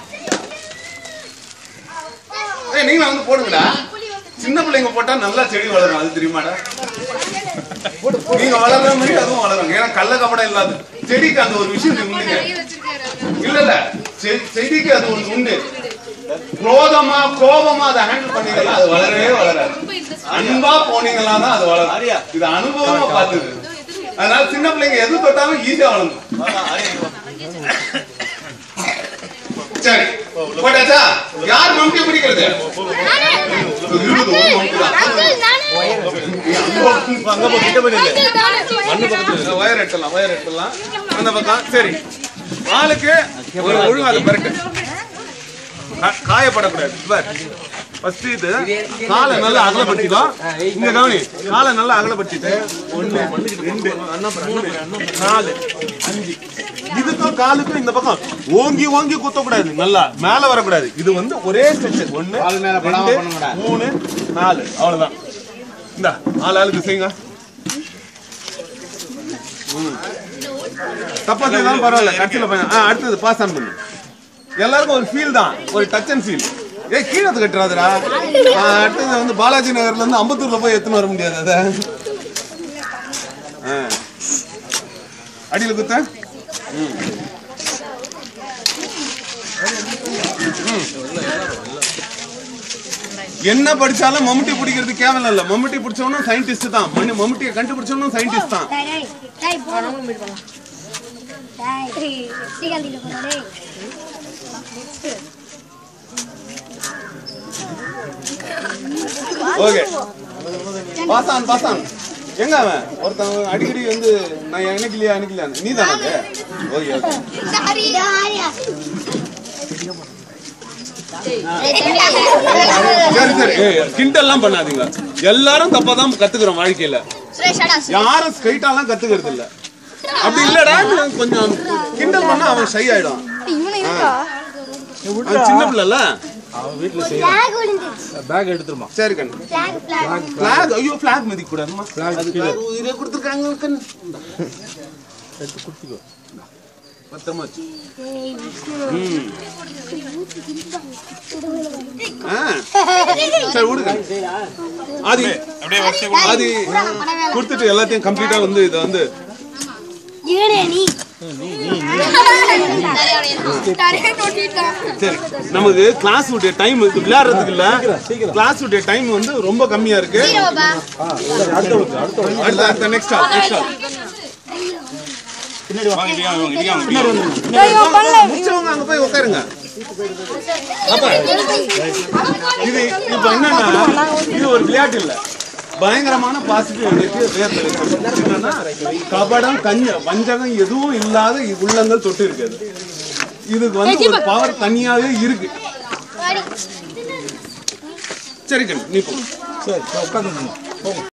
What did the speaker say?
ஏய் நீங்க வந்து போடுங்கடா சின்ன பிள்ளைங்க போட்டா நல்லா செடி வளரும் அது தெரியுமாடா நீங்க வளர்ற மாதிரி அதுவும் வளரும் ஏன்னா கள்ள கபடம் இல்லாது செடிக்கு அந்த ஒரு விஷயம் உண்டுங்க இல்ல இல்ல செ- செடிக்கு அது ஒண்ணு உண்டு குரோதமா கோபமா அதை ஹேண்டில் பண்ணீங்கன்னா அது வளரவே வளராது அன்பா போனீங்களா தான் அது வளரும் இது அனுபவமா பார்த்தது அதனால சின்ன பிள்ளைங்க எது தொட்டாலும் ஈஸியா வளரும் சரி போட்டாச்சா யார் மம்டி பிடிக்கிறது இருக்குது, ஒரு மம்டி தான். இந்த வயர் எட்டலாம் வயர் எட்டலாம் அந்த பக்கம் சரி ஆளுக்கு ஒரு ஒழுங்கு அது பரட்டு கா- காயப்படக்கூடாது பார் ஃபர்ஸ்ட் இது காலை நல்லா அகலப்படுத்திக்கோ இங்க கவனி காலை நல்லா அகலப்படுத்திட்டு ஒண்ணு ரெண்டு மூணு நாலு அஞ்சு இதுக்கும் காலுக்கும் இந்த பக்கம் ஓங்கி ஓங்கி குத்தக்கூடாது நல்லா மேல வரக்கூடாது இது வந்து ஒரே ஸ்ட்ரெச் ஒண்ணு ரெண்டு மூணு நாலு அவ்வளவுதான் இந்த ஆள் ஆளுக்கு செய்யுங்க தப்பா செய்தாலும் பரவாயில்ல கட்சியில பையன் ஆ, அடுத்தது பாஸ் ஆன் பண்ணு எல்லாருக்கும் ஒரு ஃபீல் தான் ஒரு டச் அண்ட் ஃபீல் ஏய் கீழே கட்டுறாதுடா ஆ, அடுத்தது வந்து பாலாஜி நகர்ல இருந்து அம்பத்தூர்ல போய் எடுத்துன்னு வர முடியாது அத ஆ. அடியில குத்த ம். ம். என்ன படிச்சாலும் மம்முட்டி பிடிக்கிறது கேவலம் இல்ல மம்முட்டி பிடிச்சவனும் சயின்டிஸ்ட் தான் மண்ணு மம்முட்டியை கண்டுபிடிச்சவனும் சயின்டிஸ்ட் தான் டேய் டேய் டேய் போறோம் டேய் சீக்கிரம் போறோம் டேய் ஓகே பாசான் பாசான் எங்க அவன் ஒருத்தன் அடிக்கடி வந்து நான் எனக்குலையா எனக்குலையா நீ தானே ஓகே ஓகே சாரி ஆரியா சரி சரி ஏய், கிண்டல்லாம் பண்ணாதீங்க எல்லாரும் தப்பா தான் கத்துக்கிறோம் வாழ்க்கையில யாரும் ஸ்ட்ரைட்டாலாம் கத்துக்கிறது இல்ல அப்படி இல்லடா இவன் கொஞ்சம் கிண்டல் பண்ணா அவன் ஷை ஆயிடும் அவன் சின்ன பிள்ளைல ஃபிளாக் விழுந்துச்சு பேக் எடுத்துருமா சரி கண்ணு ஃபிளாக் ஃபிளாக் பிளாக் ஐயோ பிளாக் மதிக்க கூடாதுமா அது இதே கொடுத்துருக்காங்க கண்ணு எடுத்து குடுத்துக்கோ பத்தமா வச்சு. டேய் விஷ்ணு ம். ஆ. சரி விடுங்க ஆதி ஆதி கொடுத்துட்டு எல்லாத்தையும் கம்ப்ளீட்டா வந்து இதை வந்து ஏனே நீ சரி நமக்கு கிளாஸ் உடைய டைம் இது விளையாடுறதுக்கு இல்ல கிளாஸ் உடைய டைம் வந்து ரொம்ப கம்மியா இருக்கு அடுத்த அடுத்த நெக்ஸ்ட் ஆல் நெக்ஸ்ட் ஆல் முடிச்சவங்க அங்க போய் உட்காருங்க அப்ப இது இப்ப என்னன்னா இது ஒரு விளையாட்டு இல்ல பயங்கரமான பாசிட்டிவ் எனர்ஜி வேர்ல இருக்கு என்னன்னா கபடம் கஞ்ச வஞ்சகம் எதுவும் இல்லாத உள்ளங்கள் தொட்டு இருக்குது இதுக்கு வந்து ஒரு பவர் தனியாவே இருக்கு சரி கண்ணு நீ போ சரி உட்காந்து